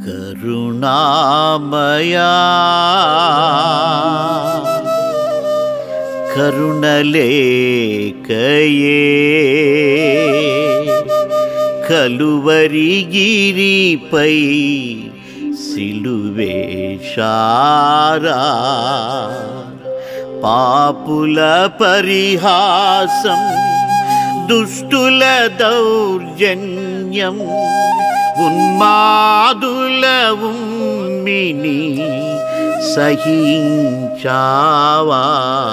కరుణామయా కరుణలేకయే కలువరిగిరిపై సిలువేశారా పాపుల పరిహాసం దుష్టుల దౌర్జన్యం ఉన్మాదుల ఉమ్మిని సహించావా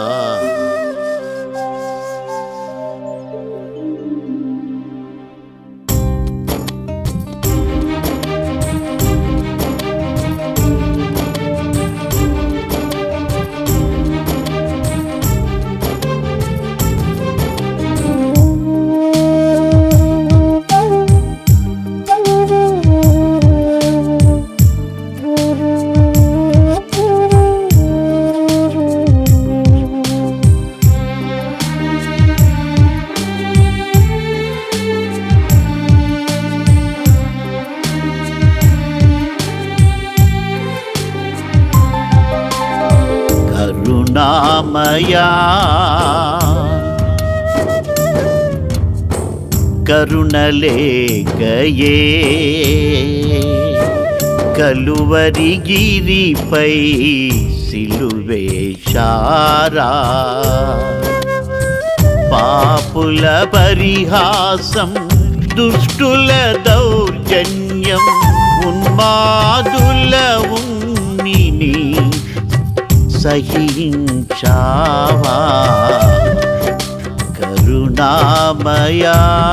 కరుణామయా కరుణలేకయే కలువరిగిరిపై సిలువేశారా పాపుల పరిహాసం దుష్టుల దౌర్జన్యం ఉన్మాదుల ఉమ్మిని సహించావా కరుణామయా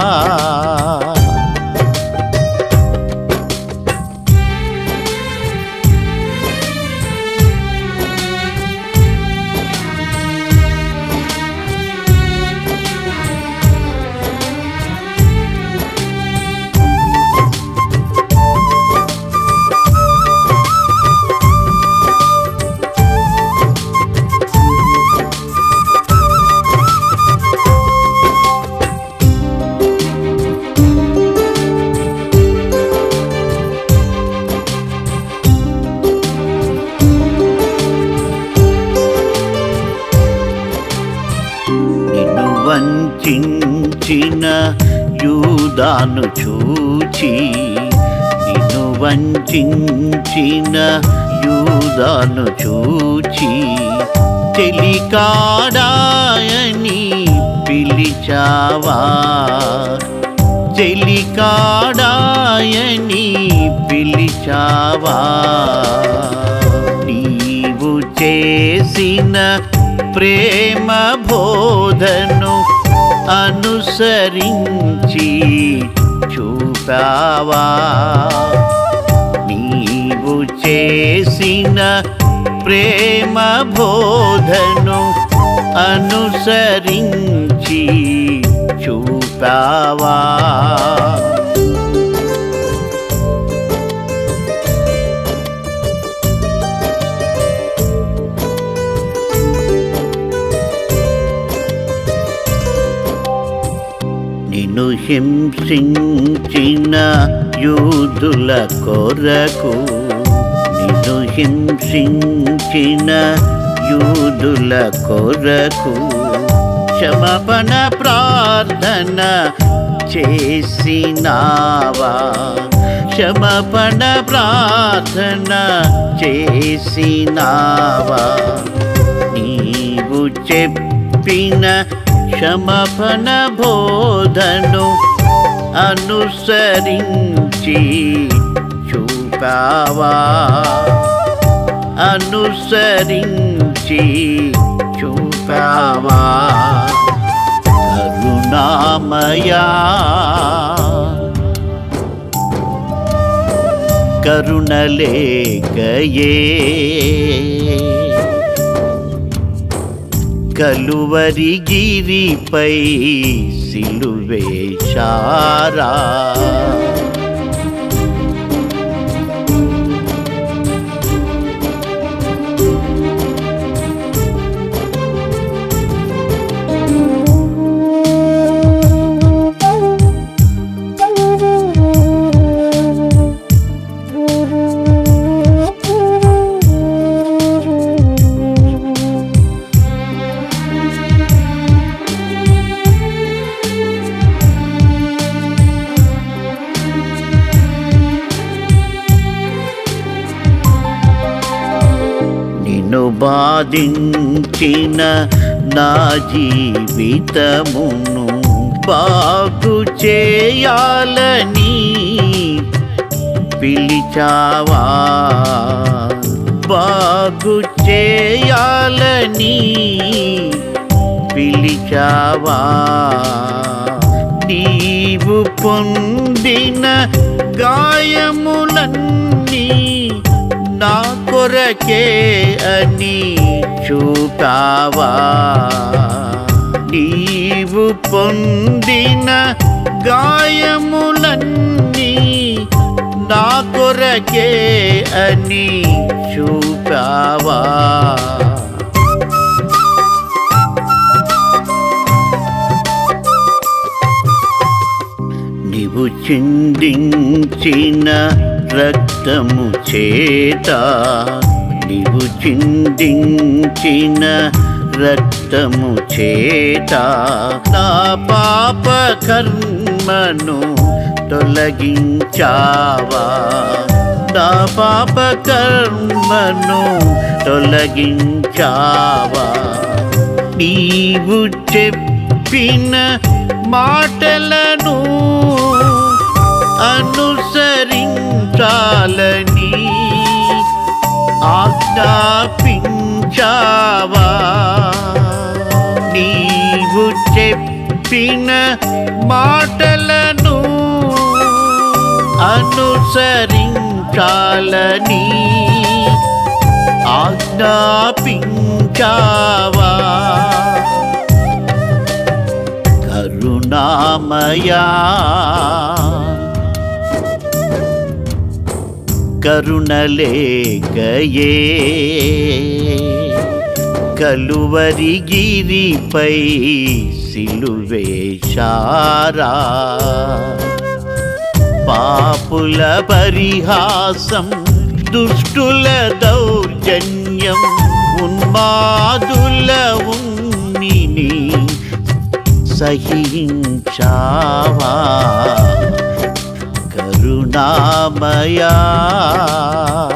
నిన్ను వంచిన యూదాను చూచి నిన్ను వంచిన యూదాను చూచి చెలికాడాయని పిలిచావా చెలికాడాయని పిలిచావా నీవు చేసిన ప్రేమ బోధను అనుసరించి చూపావా నీవు చేసిన ప్రేమ బోధను అనుసరించి చూపావా నిన్ను హింసించిన యూదుల కొరకు నిన్ను హింసించిన యూదుల కొరకు క్షమపణ ప్రార్థన చేసినావా క్షమపణ ప్రార్థన చేసినావా నీవు చెప్పిన క్షమపణ బోధను అనుసరించి చూపావా అనుసరించి చూపావా కరుణామయా కరుణలేకయే కలువరిగిరిపై సిలువేశారా Thank you. నన్ను బాధించిన నా జీవితమును బాగు చేయాలని పిలిచావా బాగు చేయాలని పిలిచావా నీవు పొందిన గాయములన్నీ నా కొరకే అని చూపావా నీవు పొందిన గాయములన్నీ నా కొరకే అని చూపావా నీవు చిందించిన రక్తము చేత నీవు చిందించిన రక్తము చేత నా పాప కర్మను తొలగించావా నా పాప కర్మను తొలగించావా నీవు చెప్పిన మాటలను అనుసరించాలని ఆజ్ఞాపించావా నీవు చెప్పిన మాటలను అనుసరించాలని ఆజ్ఞాపించావా కరుణామయా కరుణలేకయే కలువరిగిరిపై సిలువేశారా పాపుల పరిహాసం దుష్టుల దౌర్జన్యం ఉన్మాదుల ఉన్నిని సహించావా కరుణామయా